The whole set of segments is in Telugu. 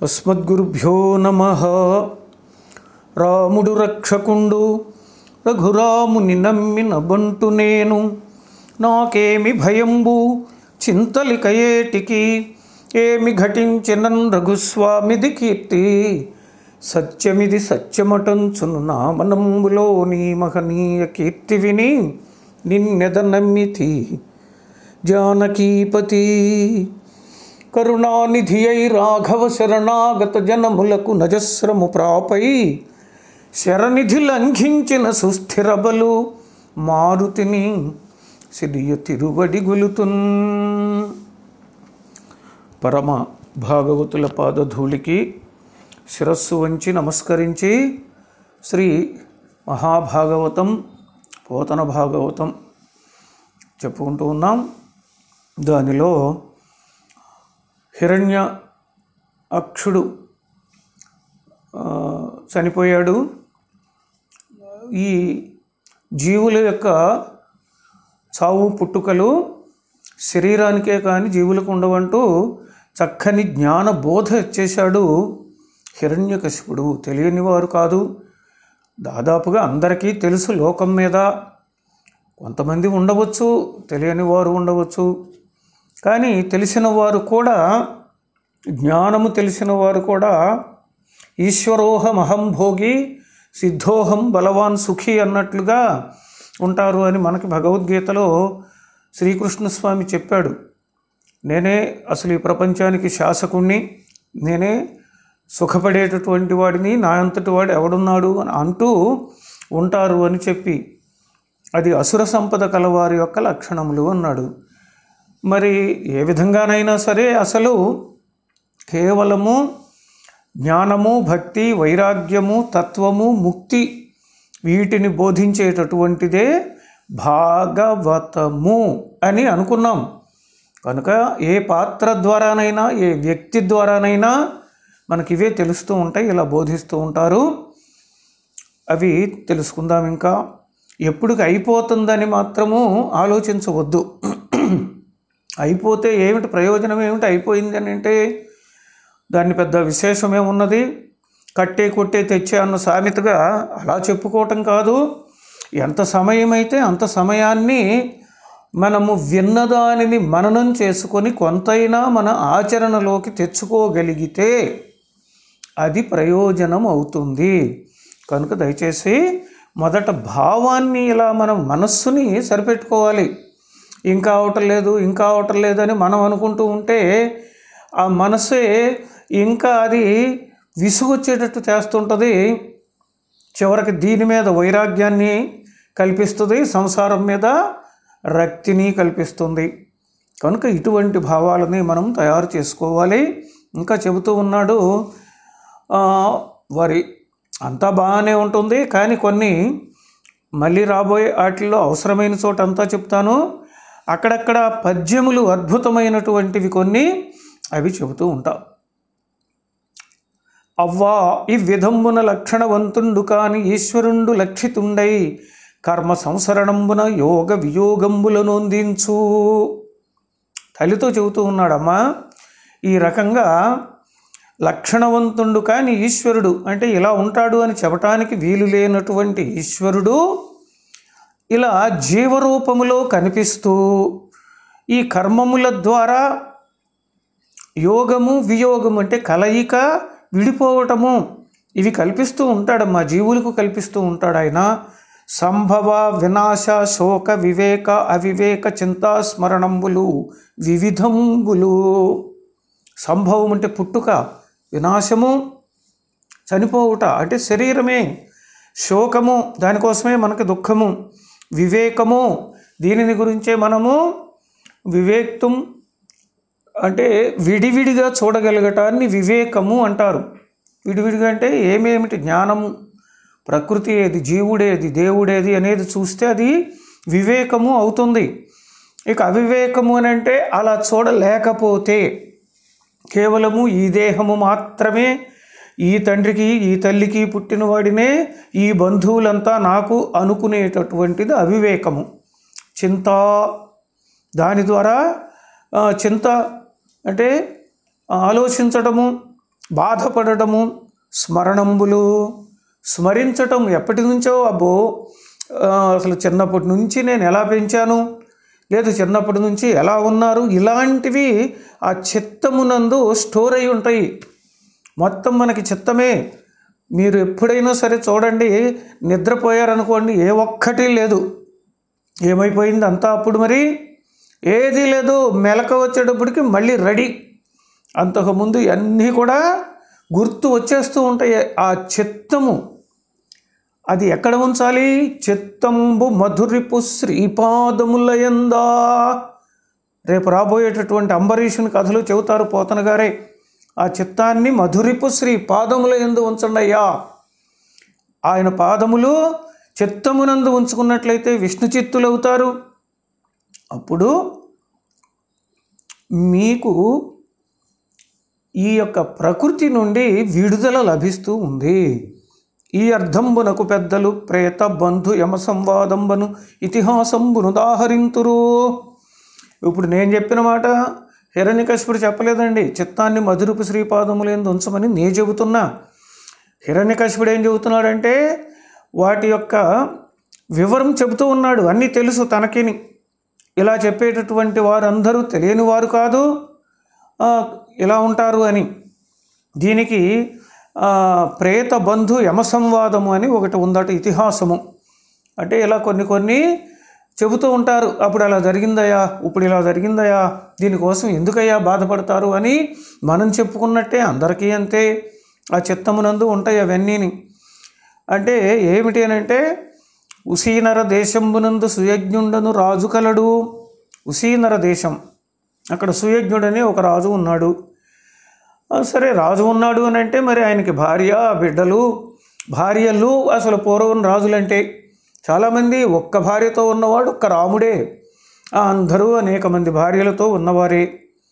అస్మద్గురుభ్యో నమ రాముడు రక్షకుండు రఘురాముని నమ్మిన బంటు నేను నాకేమి భయంబు చింతలిక ఏటికి ఏమి ఘటించినన్ రఘుస్వామిది కీర్తి సత్యమిది సత్యమటంచును నా మనంబులో నీ మహనీయ కీర్తి విని నిన్నెద నమ్మితి జానకీపతి కరుణానిధి అయి రాఘవ శరణాగత జనములకు నజస్రము ప్రాపై శరనిధి లంఘించిన సుస్థిర బలు మారుతిని సిరియ తిరువడి గులుతున్ పరమ భాగవతుల పాదధూళికి శిరస్సు వంచి నమస్కరించి శ్రీ మహాభాగవతం పోతన భాగవతం చెప్పుకుంటూ ఉన్నాం దానిలో హిరణ్య అక్షుడు ఆ, చనిపోయాడు ఈ జీవుల యొక్క చావు పుట్టుకలు శరీరానికే కానీ జీవులకు ఉండవంటూ చక్కని జ్ఞాన బోధ చేశాడు హిరణ్యకశిపుడు తెలియని వారు కాదు దాదాపుగా అందరికీ తెలుసు లోకం మీద కొంతమంది ఉండవచ్చు తెలియని వారు ఉండవచ్చు కానీ తెలిసిన వారు కూడా జ్ఞానము తెలిసిన వారు కూడా ఈశ్వరోహం అహం భోగి సిద్ధోహం బలవాన్ సుఖి అన్నట్లుగా ఉంటారు అని మనకి భగవద్గీతలో శ్రీకృష్ణ స్వామి చెప్పాడు నేనే అసలు ఈ ప్రపంచానికి శాసకుణ్ణి నేనే సుఖపడేటటువంటి వాడిని నా అంతటి వాడు ఎవడున్నాడు అని అంటూ ఉంటారు అని చెప్పి అది అసుర సంపద కలవారి యొక్క లక్షణములు అన్నాడు మరి ఏ విధంగానైనా సరే అసలు కేవలము జ్ఞానము భక్తి వైరాగ్యము తత్వము ముక్తి వీటిని బోధించేటటువంటిదే భాగవతము అని అనుకున్నాం కనుక ఏ పాత్ర ద్వారానైనా ఏ వ్యక్తి ద్వారానైనా మనకి ఇవే తెలుస్తూ ఉంటాయి ఇలా బోధిస్తూ ఉంటారు అవి తెలుసుకుందాం ఇంకా ఎప్పుడుకి అయిపోతుందని మాత్రము ఆలోచించవద్దు అయిపోతే ఏమిటి ప్రయోజనం ఏమిటి అయిపోయింది అని అంటే దాన్ని పెద్ద విశేషం ఏమున్నది కట్టే కొట్టే తెచ్చే అన్న సామెతగా అలా చెప్పుకోవటం కాదు ఎంత సమయమైతే అంత సమయాన్ని మనము విన్నదానిని మననం చేసుకొని కొంతైనా మన ఆచరణలోకి తెచ్చుకోగలిగితే అది ప్రయోజనం అవుతుంది కనుక దయచేసి మొదట భావాన్ని ఇలా మనం మనస్సుని సరిపెట్టుకోవాలి ఇంకా అవటం లేదు ఇంకా అవటం లేదని మనం అనుకుంటూ ఉంటే ఆ మనసే ఇంకా అది విసుగొచ్చేటట్టు చేస్తుంటుంది చివరికి దీని మీద వైరాగ్యాన్ని కల్పిస్తుంది సంసారం మీద రక్తిని కల్పిస్తుంది కనుక ఇటువంటి భావాలని మనం తయారు చేసుకోవాలి ఇంకా చెబుతూ ఉన్నాడు ఆ, వరి అంతా బాగానే ఉంటుంది కానీ కొన్ని మళ్ళీ రాబోయే వాటిల్లో అవసరమైన చోట అంతా చెప్తాను అక్కడక్కడ పద్యములు అద్భుతమైనటువంటివి కొన్ని అవి చెబుతూ ఉంటాం అవ్వా ఈ విధంబున లక్షణవంతుండు కాని ఈశ్వరుండు లక్షితుండై కర్మ సంసరణంబున యోగ వియోగంబులనొందించు తల్లితో చెబుతూ ఉన్నాడమ్మా ఈ రకంగా లక్షణవంతుండు కాని ఈశ్వరుడు అంటే ఇలా ఉంటాడు అని చెప్పటానికి వీలు లేనటువంటి ఈశ్వరుడు ఇలా జీవరూపములో కనిపిస్తూ ఈ కర్మముల ద్వారా యోగము వియోగము అంటే కలయిక విడిపోవటము ఇవి కల్పిస్తూ ఉంటాడమ్మా జీవులకు కల్పిస్తూ ఉంటాడు ఆయన సంభవ వినాశ శోక వివేక అవివేక చింతా స్మరణంబులు వివిధంబులు సంభవం అంటే పుట్టుక వినాశము చనిపోవుట అంటే శరీరమే శోకము దానికోసమే మనకి దుఃఖము వివేకము దీనిని గురించే మనము వివేక్తం అంటే విడివిడిగా చూడగలగటాన్ని వివేకము అంటారు విడివిడిగా అంటే ఏమేమిటి జ్ఞానము ప్రకృతి ఏది జీవుడేది దేవుడేది అనేది చూస్తే అది వివేకము అవుతుంది ఇక అవివేకము అని అంటే అలా చూడలేకపోతే కేవలము ఈ దేహము మాత్రమే ఈ తండ్రికి ఈ తల్లికి పుట్టినవాడినే ఈ బంధువులంతా నాకు అనుకునేటటువంటిది అవివేకము చింత దాని ద్వారా ఆ, చింత అంటే ఆలోచించడము బాధపడటము స్మరణంబులు స్మరించటం ఎప్పటి నుంచో అబ్బో ఆ, అసలు చిన్నప్పటి నుంచి నేను ఎలా పెంచాను లేదు చిన్నప్పటి నుంచి ఎలా ఉన్నారు ఇలాంటివి ఆ చిత్తమునందు స్టోర్ అయి ఉంటాయి మొత్తం మనకి చిత్తమే మీరు ఎప్పుడైనా సరే చూడండి నిద్రపోయారనుకోండి ఏ ఒక్కటి లేదు ఏమైపోయింది అంతా అప్పుడు మరి ఏదీ లేదు మెలక వచ్చేటప్పటికి మళ్ళీ రెడీ అంతకుముందు అన్నీ కూడా గుర్తు వచ్చేస్తూ ఉంటాయి ఆ చిత్తము అది ఎక్కడ ఉంచాలి చిత్తంబు మధురిపు శ్రీపాదములయందా రేపు రాబోయేటటువంటి అంబరీషుని కథలు చెబుతారు పోతన గారే ఆ చిత్తాన్ని మధురిపు శ్రీ పాదముల ఎందు ఉంచండి అయ్యా ఆయన పాదములు చిత్తమునందు ఉంచుకున్నట్లయితే విష్ణు చిత్తులవుతారు అప్పుడు మీకు ఈ యొక్క ప్రకృతి నుండి విడుదల లభిస్తూ ఉంది ఈ అర్థంబునకు పెద్దలు ప్రేత బంధు యమ సంవాదంబను ఇతిహాసంబును దాహరింతురు ఇప్పుడు నేను చెప్పిన మాట హిరణ్యకశిపుడు చెప్పలేదండి చిత్తాన్ని మధురపు శ్రీపాదములందు ఉంచమని నే చెబుతున్నా హిరణ్యకశిపుడు ఏం చెబుతున్నాడంటే వాటి యొక్క వివరం చెబుతూ ఉన్నాడు అన్నీ తెలుసు తనకిని ఇలా చెప్పేటటువంటి వారందరూ తెలియని వారు కాదు ఆ, ఇలా ఉంటారు అని దీనికి ఆ, ప్రేత బంధు యమ సంవాదము అని ఒకటి ఉందట ఇతిహాసము అంటే ఇలా కొన్ని కొన్ని చెబుతూ ఉంటారు అప్పుడు అలా జరిగిందయ్యా ఇప్పుడు ఇలా జరిగిందయ్యా దీనికోసం ఎందుకయ్యా బాధపడతారు అని మనం చెప్పుకున్నట్టే అందరికీ అంతే ఆ చిత్తమునందు ఉంటాయి అవన్నీని అంటే ఏమిటి అని అంటే ఉసీనర దేశంబునందు సుయజ్ఞుండను రాజు కలడు ఉసీనర దేశం అక్కడ సుయజ్ఞుడని ఒక రాజు ఉన్నాడు ఆ, సరే రాజు ఉన్నాడు అని అంటే మరి ఆయనకి భార్య బిడ్డలు భార్యలు అసలు పూర్వం రాజులంటే చాలామంది ఒక్క భార్యతో ఉన్నవాడు ఒక్క రాముడే ఆ, అందరూ అనేక మంది భార్యలతో ఉన్నవారే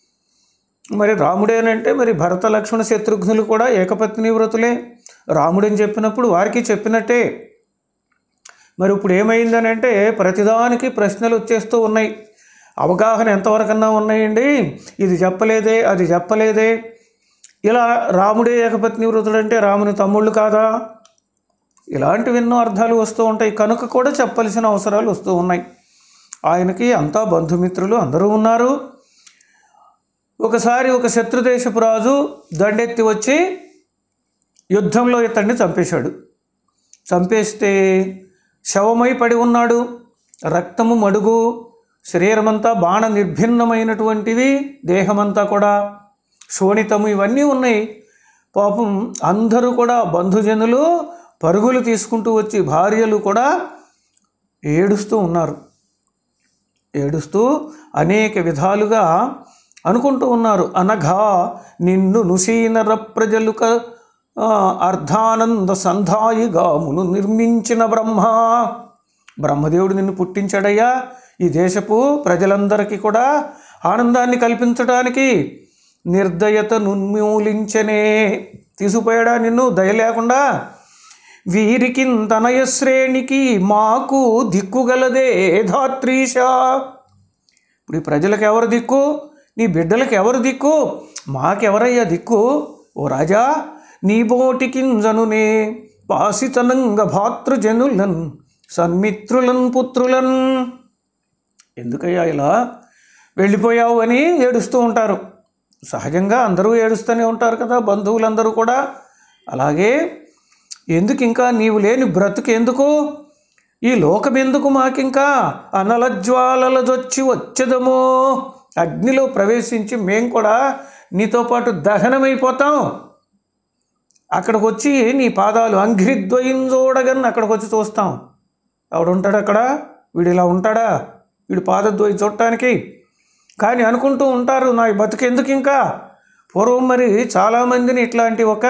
మరి రాముడేనంటే మరి భరత లక్ష్మణ శత్రుఘ్నులు కూడా ఏకపత్ని వ్రతులే రాముడని చెప్పినప్పుడు వారికి చెప్పినట్టే మరి ఇప్పుడు ఏమైందని అంటే ప్రతిదానికి ప్రశ్నలు వచ్చేస్తూ ఉన్నాయి అవగాహన ఎంతవరకన్నా ఉన్నాయండి ఇది చెప్పలేదే అది చెప్పలేదే ఇలా రాముడే ఏకపత్ని వ్రతుడంటే రాముని తమ్ముళ్ళు కాదా ఇలాంటివి ఎన్నో అర్థాలు వస్తూ ఉంటాయి కనుక కూడా చెప్పవలసిన అవసరాలు వస్తూ ఉన్నాయి ఆయనకి అంతా బంధుమిత్రులు అందరూ ఉన్నారు ఒకసారి ఒక శత్రుదేశపు రాజు దండెత్తి వచ్చి యుద్ధంలో ఇతన్ని చంపేశాడు చంపేస్తే శవమై పడి ఉన్నాడు రక్తము మడుగు శరీరమంతా బాణ నిర్భిన్నమైనటువంటివి దేహమంతా కూడా శోణితము ఇవన్నీ ఉన్నాయి పాపం అందరూ కూడా బంధుజనులు పరుగులు తీసుకుంటూ వచ్చి భార్యలు కూడా ఏడుస్తూ ఉన్నారు ఏడుస్తూ అనేక విధాలుగా అనుకుంటూ ఉన్నారు అనఘా నిన్ను నుసీనర ప్రజలుక ఆ, అర్ధానంద సంధాయిగామును నిర్మించిన బ్రహ్మ బ్రహ్మదేవుడు నిన్ను పుట్టించాడయ్యా ఈ దేశపు ప్రజలందరికీ కూడా ఆనందాన్ని కల్పించడానికి నిర్దయత నున్మూలించనే తీసుకుపోయాడా నిన్ను దయ లేకుండా వీరికి తనయ శ్రేణికి మాకు దిక్కుగలదే ధాత్రీష ఇప్పుడు ఈ ప్రజలకు ఎవరు దిక్కు నీ బిడ్డలకు ఎవరు దిక్కు మాకెవరయ్యా దిక్కు ఓ రాజా నీ బోటికింజనునే పాసితనంగ భాతృజనులన్ సన్మిత్రులన్ పుత్రులన్ ఎందుకయ్యా ఇలా వెళ్ళిపోయావు అని ఏడుస్తూ ఉంటారు సహజంగా అందరూ ఏడుస్తూనే ఉంటారు కదా బంధువులందరూ కూడా అలాగే ఎందుకు ఇంకా నీవు లేని బ్రతుకు ఎందుకు ఈ లోకం ఎందుకు మాకింకా అనలజ్వాలలదొచ్చి వచ్చదమో అగ్నిలో ప్రవేశించి మేం కూడా నీతో పాటు దహనమైపోతాం అక్కడికి వచ్చి నీ పాదాలు అంఘ్రిద్వయం చూడగన్ అక్కడికి వచ్చి చూస్తాం ఎవడు ఉంటాడు అక్కడ వీడు ఇలా ఉంటాడా వీడు పాదద్వయం చూడటానికి కానీ అనుకుంటూ ఉంటారు నా ఈ బతుకెందుకు ఇంకా పూర్వం మరి చాలామందిని ఇట్లాంటి ఒక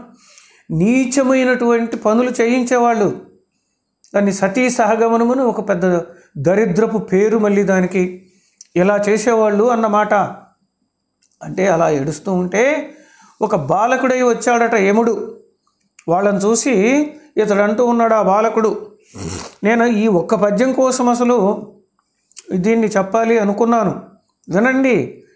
నీచమైనటువంటి పనులు చేయించేవాళ్ళు దాన్ని సతీ సహగమనమును ఒక పెద్ద దరిద్రపు పేరు మళ్ళీ దానికి ఇలా చేసేవాళ్ళు అన్నమాట అంటే అలా ఏడుస్తూ ఉంటే ఒక బాలకుడై వచ్చాడట యముడు వాళ్ళని చూసి ఇతడు అంటూ ఉన్నాడు ఆ బాలకుడు నేను ఈ ఒక్క పద్యం కోసం అసలు దీన్ని చెప్పాలి అనుకున్నాను వినండి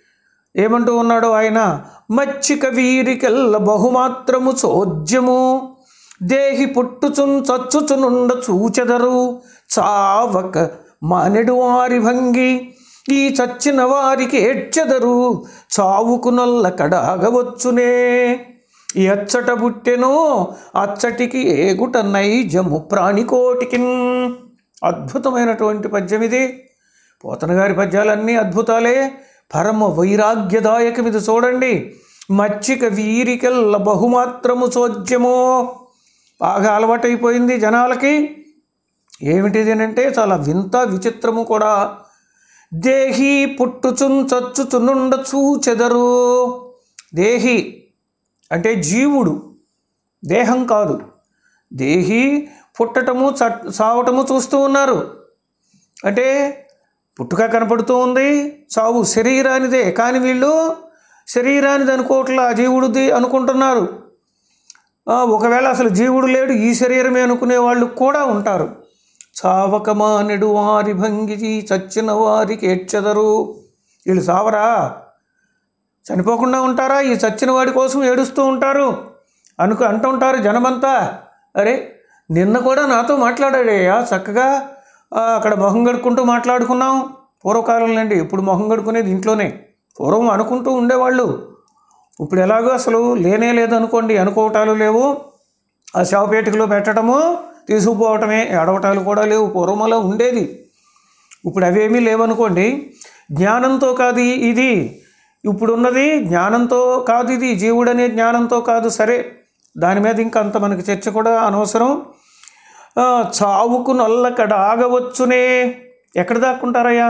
ఏమంటూ ఉన్నాడు ఆయన మచ్చిక వీరికెల్ల బహుమాత్రము చోద్యము దేహి పుట్టుచున్ చచ్చుచునుండ చూచెదరు చావక మానెడు వారి భంగి ఈ చచ్చిన వారికి ఏడ్చెదరు చావుకు నల్ల కడాగవచ్చునే ఈ అచ్చట పుట్టెను అచ్చటికి ఏగుట నైజము ప్రాణికోటికి అద్భుతమైనటువంటి పద్యం ఇది పోతన గారి పద్యాలన్నీ అద్భుతాలే పరమ వైరాగ్యదాయకం ఇది చూడండి మచ్చిక వీరికెల్ల బహుమాత్రము చోద్యము బాగా అలవాటైపోయింది జనాలకి ఏమిటిది అంటే చాలా వింత విచిత్రము కూడా దేహి పుట్టుచున్ చచ్చుచునుండ చూచెదరు దేహి అంటే జీవుడు దేహం కాదు దేహి పుట్టటము చ సావటము చూస్తూ ఉన్నారు అంటే పుట్టుక కనపడుతూ ఉంది చావు శరీరానిదే కానీ వీళ్ళు శరీరానిది అనుకోవట్లా జీవుడిది అనుకుంటున్నారు ఆ, ఒకవేళ అసలు జీవుడు లేడు ఈ శరీరమే అనుకునే వాళ్ళు కూడా ఉంటారు చావకమానెడు వారి భంగిచి చచ్చిన వారికి ఏడ్చెదరు వీళ్ళు సావరా చనిపోకుండా ఉంటారా ఈ చచ్చిన వాడి కోసం ఏడుస్తూ ఉంటారు అనుకు అంటుంటారు జనమంతా అరే నిన్న కూడా నాతో మాట్లాడాడయ్యా చక్కగా ఆ, అక్కడ మొహం గడుక్కుంటూ మాట్లాడుకున్నాం పూర్వకాలంలో అండి ఇప్పుడు మొహం గడుకునేది ఇంట్లోనే పూర్వం అనుకుంటూ ఉండేవాళ్ళు ఇప్పుడు ఎలాగో అసలు లేనే లేదనుకోండి అనుకోవటాలు లేవు ఆ శవపేటికలో పెట్టడము తీసుకుపోవటమే అడవటాలు కూడా లేవు పూర్వం అలా ఉండేది ఇప్పుడు అవేమీ లేవనుకోండి జ్ఞానంతో కాదు ఈ- ఇది ఇప్పుడున్నది జ్ఞానంతో కాదు ఇది జీవుడు అనే జ్ఞానంతో కాదు సరే దాని మీద ఇంకా అంత మనకి చర్చ కూడా అనవసరం ఆ, చావుకు నల్లకడ ఆగవచ్చునే ఎక్కడ దాక్కుంటారయ్యా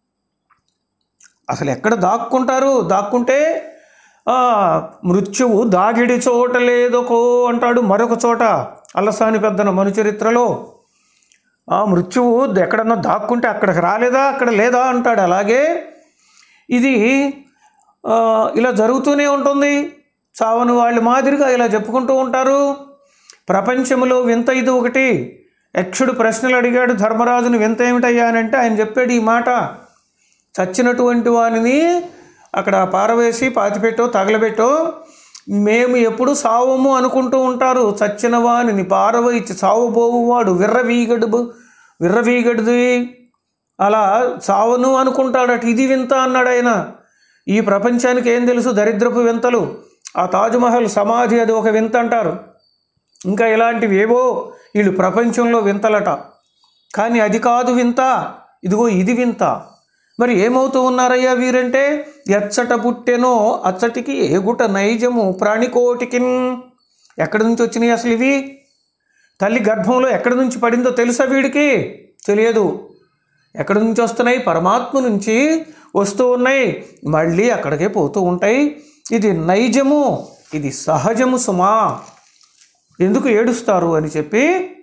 అసలు ఎక్కడ దాక్కుంటారు దాక్కుంటే ఆ, మృత్యువు దాగిడి చోట లేదొకో అంటాడు మరొక చోట అల్లసాని పెద్దన మను చరిత్రలో ఆ మృత్యువు ఎక్కడన్నా దాక్కుంటే అక్కడికి రాలేదా అక్కడ లేదా అంటాడు అలాగే ఇది ఆ, ఇలా జరుగుతూనే ఉంటుంది చావని వాళ్ళ మాదిరిగా ఇలా చెప్పుకుంటూ ఉంటారు ప్రపంచంలో వింత ఇది ఒకటి యక్షుడు ప్రశ్నలు అడిగాడు ధర్మరాజుని వింత ఏమిటయ్యా అని అంటే ఆయన చెప్పాడు ఈ మాట చచ్చినటువంటి వానిని అక్కడ పారవేసి పాతిపెట్టో తగలబెట్టో మేము ఎప్పుడు సావము అనుకుంటూ ఉంటారు చచ్చిన వానిని పారవేసి సావబోవువాడు విర్రవీగడు విర్రవీగడుది అలా చావను అనుకుంటాడట ఇది వింత అన్నాడు ఆయన ఈ ప్రపంచానికి ఏం తెలుసు దరిద్రపు వింతలు ఆ తాజ్మహల్ సమాధి అది ఒక వింత అంటారు ఇంకా ఇలాంటివి ఏవో వీళ్ళు ప్రపంచంలో వింతలట కానీ అది కాదు వింత ఇదిగో ఇది వింత మరి ఏమవుతూ ఉన్నారయ్యా వీరంటే ఎచ్చట పుట్టెనో అచ్చటికి ఏగుట నైజము ప్రాణికోటికిన్ ఎక్కడి నుంచి వచ్చినాయి అసలు ఇవి తల్లి గర్భంలో ఎక్కడి నుంచి పడిందో తెలుసా వీడికి తెలియదు ఎక్కడి నుంచి వస్తున్నాయి పరమాత్మ నుంచి వస్తూ ఉన్నాయి మళ్ళీ అక్కడికే పోతూ ఉంటాయి ఇది నైజము ఇది సహజము సుమా ఎందుకు ఏడుస్తారు అని చెప్పి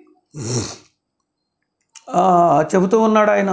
ఆ, చెబుతూ ఉన్నాడు ఆయన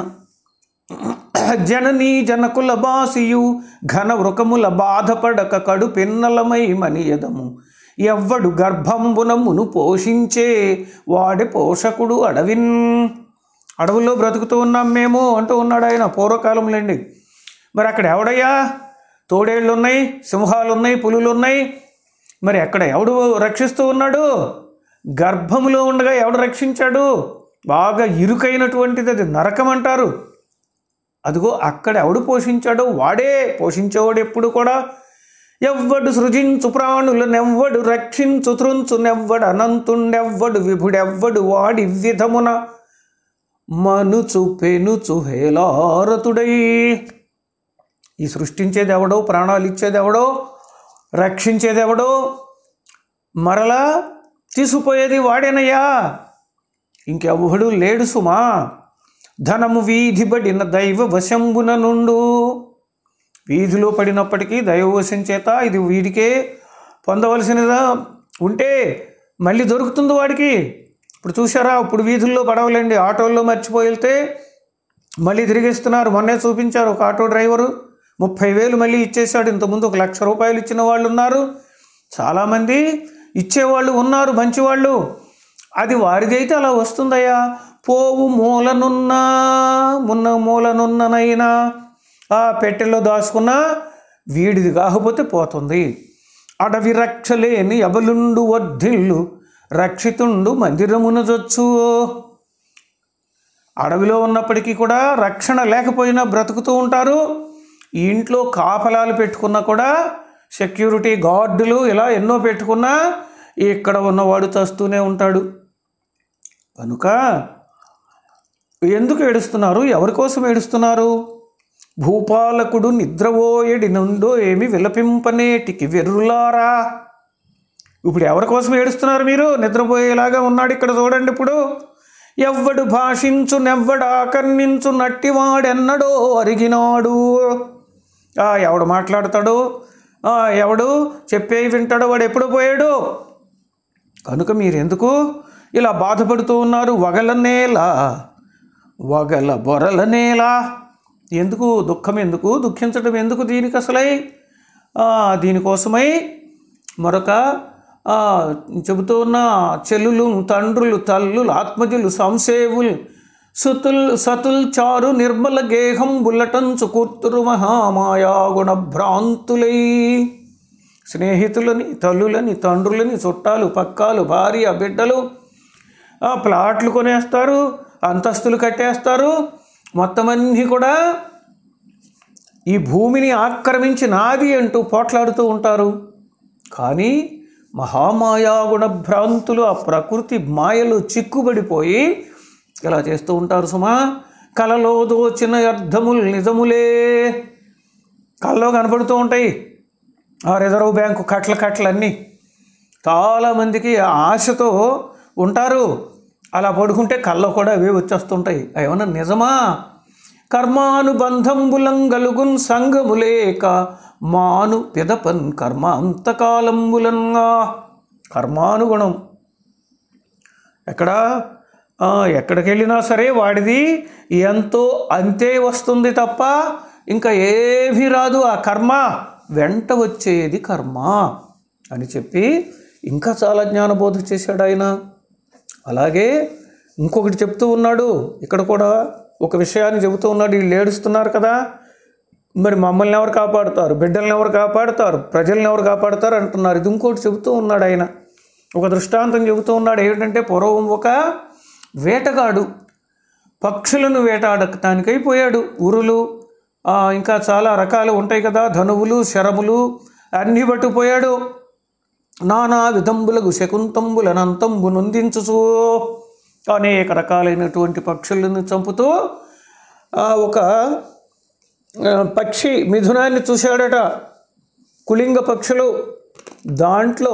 జననీ జనకుల బాసియు ఘన వృకముల బాధపడక కడు పిన్నలమై మనియదము ఎవ్వడు గర్భంబునమును పోషించే వాడి పోషకుడు అడవిన్ అడవుల్లో బ్రతుకుతూ ఉన్నాం మేము అంటూ ఉన్నాడు ఆయన పూర్వకాలంలోండి మరి అక్కడ ఎవడయ్యా తోడేళ్ళు ఉన్నాయి సింహాలు ఉన్నాయి పులులు ఉన్నాయి మరి అక్కడ ఎవడు రక్షిస్తూ ఉన్నాడు గర్భములో ఉండగా ఎవడు రక్షించాడు బాగా ఇరుకైనటువంటిది అది నరకం అంటారు అదిగో అక్కడ ఎవడు పోషించాడో వాడే పోషించేవాడు ఎప్పుడు కూడా ఎవ్వడు సృజించు ప్రాణులనెవ్వడు రక్షించు త్రుంచు నెవ్వడు అనంతుండెవ్వడు విభుడెవ్వడు వాడి విధమున మనుచు పెనుచు హేలారతుడై ఈ సృష్టించేది ఎవడో ప్రాణాలు ఇచ్చేది ఎవడో రక్షించేది ఎవడో మరలా తీసుకుపోయేది వాడేనయ్యా ఇంకెవ్వడు లేడు సుమా ధనము వీధి పడిన దైవ వశంబున నుండు వీధిలో పడినప్పటికీ దైవవశం చేత ఇది వీడికే పొందవలసినదా ఉంటే మళ్ళీ దొరుకుతుంది వాడికి ఇప్పుడు చూసారా ఇప్పుడు వీధుల్లో పడవలేండి ఆటోల్లో మర్చిపోయి వెళ్తే మళ్ళీ తిరిగిస్తున్నారు మొన్నే చూపించారు ఒక ఆటో డ్రైవరు ముప్పై వేలు మళ్ళీ ఇచ్చేశాడు ఇంతకుముందు ఒక లక్ష రూపాయలు ఇచ్చిన వాళ్ళు ఉన్నారు చాలామంది ఇచ్చేవాళ్ళు ఉన్నారు మంచివాళ్ళు అది వారిదైతే అలా వస్తుందయ్యా పోవు మూలనున్నా మున్న మూలనున్ననైనా ఆ పెట్టెలో దాచుకున్న వీడిది కాకపోతే పోతుంది అడవి రక్షలేని అబలుండు వర్ధిల్లు రక్షితుండు మందిరమున జొచ్చు అడవిలో ఉన్నప్పటికీ కూడా రక్షణ లేకపోయినా బ్రతుకుతూ ఉంటారు ఈ ఇంట్లో కాపలాలు పెట్టుకున్నా కూడా సెక్యూరిటీ గార్డులు ఇలా ఎన్నో పెట్టుకున్నా ఇక్కడ ఉన్నవాడు చస్తూనే ఉంటాడు కనుక ఎందుకు ఏడుస్తున్నారు ఎవరి కోసం ఏడుస్తున్నారు భూపాలకుడు నిద్రపోయేడి నుండో ఏమి విలపింపనేటికి వెర్రులారా ఇప్పుడు ఎవరి కోసం ఏడుస్తున్నారు మీరు నిద్రపోయేలాగా ఉన్నాడు ఇక్కడ చూడండి ఇప్పుడు ఎవ్వడు భాషించు నెవ్వడు ఆకర్ణించు నట్టివాడెన్నడో అరిగినాడు ఆ, ఎవడు మాట్లాడతాడు ఆ, ఎవడు చెప్పేవి వింటాడో వాడు ఎప్పుడు పోయాడు కనుక మీరెందుకు ఇలా బాధపడుతూ ఉన్నారు వగల నేల వగల బొరల నేల ఎందుకు దుఃఖం ఎందుకు దుఃఖించడం ఎందుకు దీనికి అసలై ఆ, దీనికోసమై మరొక ఆ, చెబుతూ ఉన్న చెల్లులు తండ్రులు తల్లులు ఆత్మజులు సంసేవులు సుతుల్ సతుల్ చారు నిర్మల గేహం బుల్లటంచు కూర్తురు మహామాయా గుణ భ్రాంతులై స్నేహితులని తల్లులని తండ్రులని చుట్టాలు పక్కాలు భార్య బిడ్డలు ఆ ప్లాట్లు కొనేస్తారు అంతస్తులు కట్టేస్తారు మొత్తం అన్నీ కూడా ఈ భూమిని ఆక్రమించి నాది అంటూ పోట్లాడుతూ ఉంటారు కానీ మహామాయాగుణ భ్రాంతులు ఆ ప్రకృతి మాయలు చిక్కుబడిపోయి ఇలా చేస్తూ ఉంటారు సుమా కలలో దోచిన అర్థములు నిజములే కల్లో కనపడుతూ ఉంటాయి ఆ రిజర్వ్ బ్యాంకు కట్ల కట్లన్నీ చాలామందికి ఆశతో ఉంటారు అలా పడుకుంటే కళ్ళలో కూడా అవే వచ్చేస్తుంటాయి అవి ఏమన్నా నిజమా కర్మానుబంధంబులం గలుగున్ సంగములేక మాను పిదపన్ కర్మ అంతకాలంబులంగా కర్మానుగుణం ఎక్కడ ఆ, ఎక్కడికి వెళ్ళినా సరే వాడిది ఎంతో అంతే వస్తుంది తప్ప ఇంకా ఏమీ రాదు ఆ కర్మ వెంట వచ్చేది కర్మ అని చెప్పి ఇంకా చాలా జ్ఞానబోధ చేశాడు ఆయన అలాగే ఇంకొకటి చెప్తూ ఉన్నాడు ఇక్కడ కూడా ఒక విషయాన్ని చెబుతూ ఉన్నాడు వీళ్ళు ఏడుస్తున్నారు కదా మరి మమ్మల్ని ఎవరు కాపాడుతారు బిడ్డల్ని ఎవరు కాపాడుతారు ప్రజల్ని ఎవరు కాపాడుతారు అంటున్నారు ఇది ఇంకోటి చెబుతూ ఉన్నాడు ఆయన ఒక దృష్టాంతం చెబుతూ ఉన్నాడు ఏమిటంటే పూర్వం ఒక వేటగాడు పక్షులను వేటాడటానికై పోయాడు ఉరులు ఆ, ఇంకా చాలా రకాలు ఉంటాయి కదా ధనువులు శరములు అన్నీ పట్టుకుపోయాడు నానా విధంబులకు శకుంతంబులనంతంబు నొందించుచు అనేక రకాలైనటువంటి పక్షులను చంపుతూ ఆ, ఒక ఆ, పక్షి మిథునాన్ని చూశాడట కులింగ పక్షులు దాంట్లో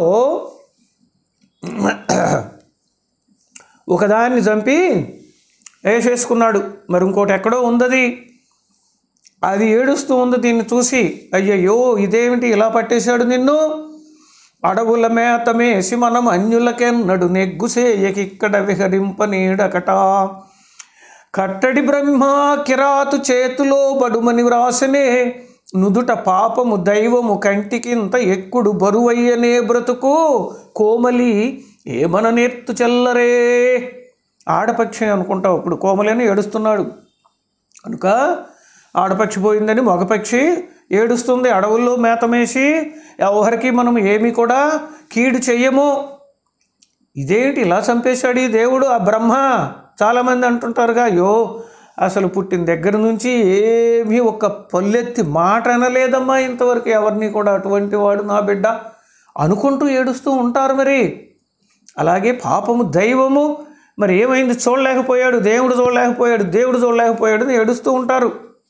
ఒకదాన్ని చంపి వేసేసుకున్నాడు మరి ఇంకోటి ఎక్కడో ఉందది అది ఏడుస్తూ ఉంది దీన్ని చూసి అయ్యయ్యో ఇదేమిటి ఇలా పట్టేశాడు నిన్ను అడవుల మేతమేసి మనం అన్యులకెన్నడు నెగ్గుసేయకిక్కడ విహరింపనీడకట కట్టడి బ్రహ్మ కిరాతు చేతిలో బడుమని వ్రాసనే నుదుట పాపము దైవము కంటికింత ఎక్కుడు బరువయ్యనే బ్రతుకు కోమలి ఏమన నేర్తు చెల్లరే ఆడపక్షి అనుకుంటావు ఇప్పుడు కోమలి అని ఏడుస్తున్నాడు కనుక ఆడపక్షి పోయిందని మగపక్షి ఏడుస్తుంది అడవుల్లో మేతమేసి ఎవరికి మనం ఏమి కూడా కీడు చెయ్యము ఇదేంటి ఇలా చంపేశాడు ఈ దేవుడు ఆ బ్రహ్మ చాలామంది అంటుంటారుగా అయ్యో అసలు పుట్టిన దగ్గర నుంచి ఏమీ ఒక పల్లెత్తి మాట అనలేదమ్మా ఇంతవరకు ఎవరిని కూడా అటువంటి వాడు నా బిడ్డ అనుకుంటూ ఏడుస్తూ ఉంటారు మరి అలాగే పాపము దైవము మరి ఏమైంది చూడలేకపోయాడు దేవుడు చూడలేకపోయాడు దేవుడు చూడలేకపోయాడు అని ఏడుస్తూ ఉంటారు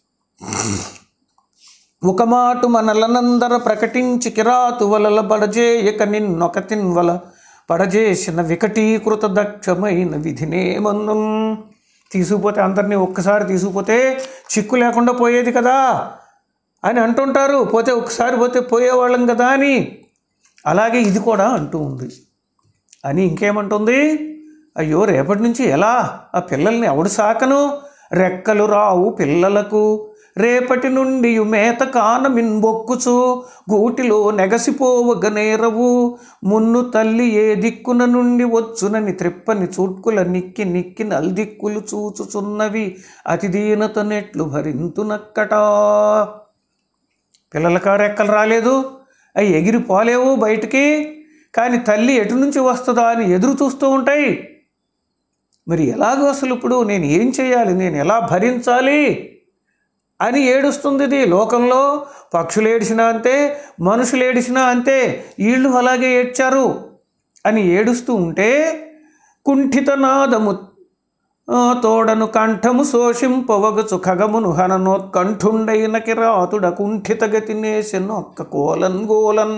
ఒక మాటు మనలనందర ప్రకటించి కిరాతు వలల పడజేయక నిన్నొక తిన్వల పడజేసిన వికటీకృత దక్షమైన విధినేమన్నం తీసుకుపోతే అందరినీ ఒక్కసారి తీసుకుపోతే చిక్కు లేకుండా పోయేది కదా అని అంటుంటారు పోతే ఒక్కసారి పోతే పోయేవాళ్ళం కదా అని అలాగే ఇది కూడా అంటూ ఉంది అని ఇంకేమంటుంది అయ్యో రేపటి నుంచి ఎలా ఆ పిల్లల్ని ఎవడు సాకను రెక్కలు రావు పిల్లలకు రేపటి నుండి మేత కాన మిన్బొక్కుచు గూటిలో నెగసిపోవగ నేరవు మున్ను తల్లి ఏ దిక్కున నుండి వచ్చునని త్రిప్పని చూట్కుల నిక్కి నిక్కి నల్దిక్కులు చూచుచున్నవి అతి దీనత నెట్లు భరింతునక్కటా పిల్లలకా రెక్కలు రాలేదు అవి ఎగిరి పోలేవు బయటికి కానీ తల్లి ఎటు నుంచి వస్తుందా అని ఎదురు చూస్తూ ఉంటాయి మరి ఎలాగో అసలు ఇప్పుడు నేను ఏం చేయాలి నేను ఎలా భరించాలి అని ఏడుస్తుంది ఇది లోకంలో పక్షులు ఏడిచినా అంతే మనుషులు ఏడిచినా అంతే వీళ్ళు అలాగే ఏడ్చారు అని ఏడుస్తూ ఉంటే కుంఠిత నాదము ఆ, తోడను కంఠము శోషింపవగచు ఖగమును హననోత్కంఠుండైన కిరాతుడ కుంఠిత గతి నేసెను ఒక్క కోలన్ గోలన్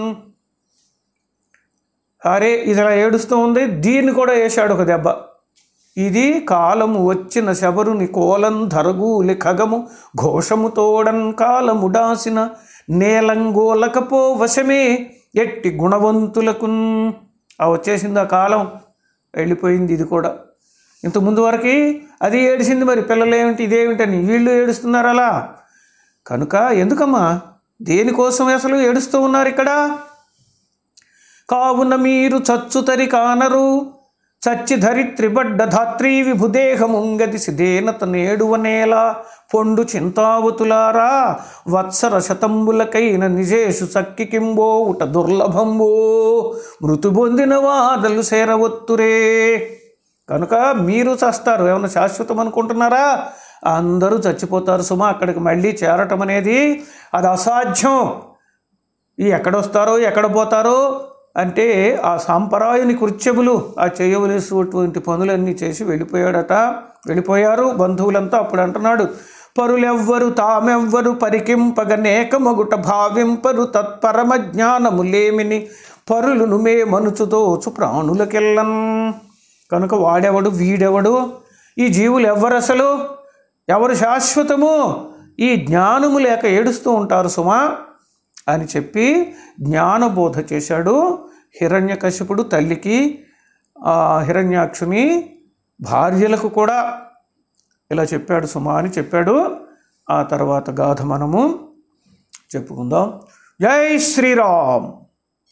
అరే ఇది ఇలా ఏడుస్తూ ఉంది దీన్ని కూడా వేశాడు ఒక దెబ్బ ఇది కాలము వచ్చిన శబరుని కోలం ధరగూలి ఖగము ఘోషము తోడన్ కాలము డాసిన నేలంగోలకపో వశమే ఎట్టి గుణవంతులకు ఆ వచ్చేసింది ఆ కాలం వెళ్ళిపోయింది ఇది కూడా ఇంత ముందు వరకు అది ఏడిసింది మరి పిల్లలు ఏమిటి ఇదేమిటని వీళ్ళు ఏడుస్తున్నారు అలా కనుక ఎందుకమ్మా దేనికోసం అసలు ఏడుస్తూ ఉన్నారు ఇక్కడ కావున మీరు చచ్చుతరి కానరు చచ్చి ధరిత్రిబడ్డ ధాత్రీ విభుదేహముంగది సిదేనత నేడువనేల పొండు చింతావతులారా వత్సర శతంబులకైన నిజేషు సక్కికింబో ఉట దుర్లభంబో మృతు పొందిన వాదలు సేరవత్తురే కనుక మీరు చస్తారు ఏమైనా శాశ్వతం అనుకుంటున్నారా అందరూ చచ్చిపోతారు సుమా అక్కడికి మళ్ళీ చేరటం అనేది అది అసాధ్యం ఈ ఎక్కడొస్తారో ఎక్కడ పోతారో అంటే ఆ సాంపరాయుని కృత్యములు ఆ చేయవలసినటువంటి పనులన్నీ చేసి వెళ్ళిపోయాడట వెళ్ళిపోయారు బంధువులంతా అప్పుడు అంటున్నాడు పరులెవ్వరు తామెవ్వరు పరికింపగ నేకమగుట భావింపరు తత్పరమ జ్ఞానములేమిని పరులును మే మనుచుదోచు ప్రాణులకెళ్ళన్ కనుక వాడెవడు వీడెవడు ఈ జీవులు ఎవ్వరు అసలు ఎవరు శాశ్వతము ఈ జ్ఞానము లేక ఏడుస్తూ ఉంటారు సుమా అని చెప్పి జ్ఞానబోధ చేశాడు హిరణ్యకశిపుడు తల్లికి ఆ హిరణ్యాక్షుని భార్యలకు కూడా ఇలా చెప్పాడు సుమా అని చెప్పాడు ఆ తర్వాత గాథ మనము చెప్పుకుందాం జై శ్రీరామ్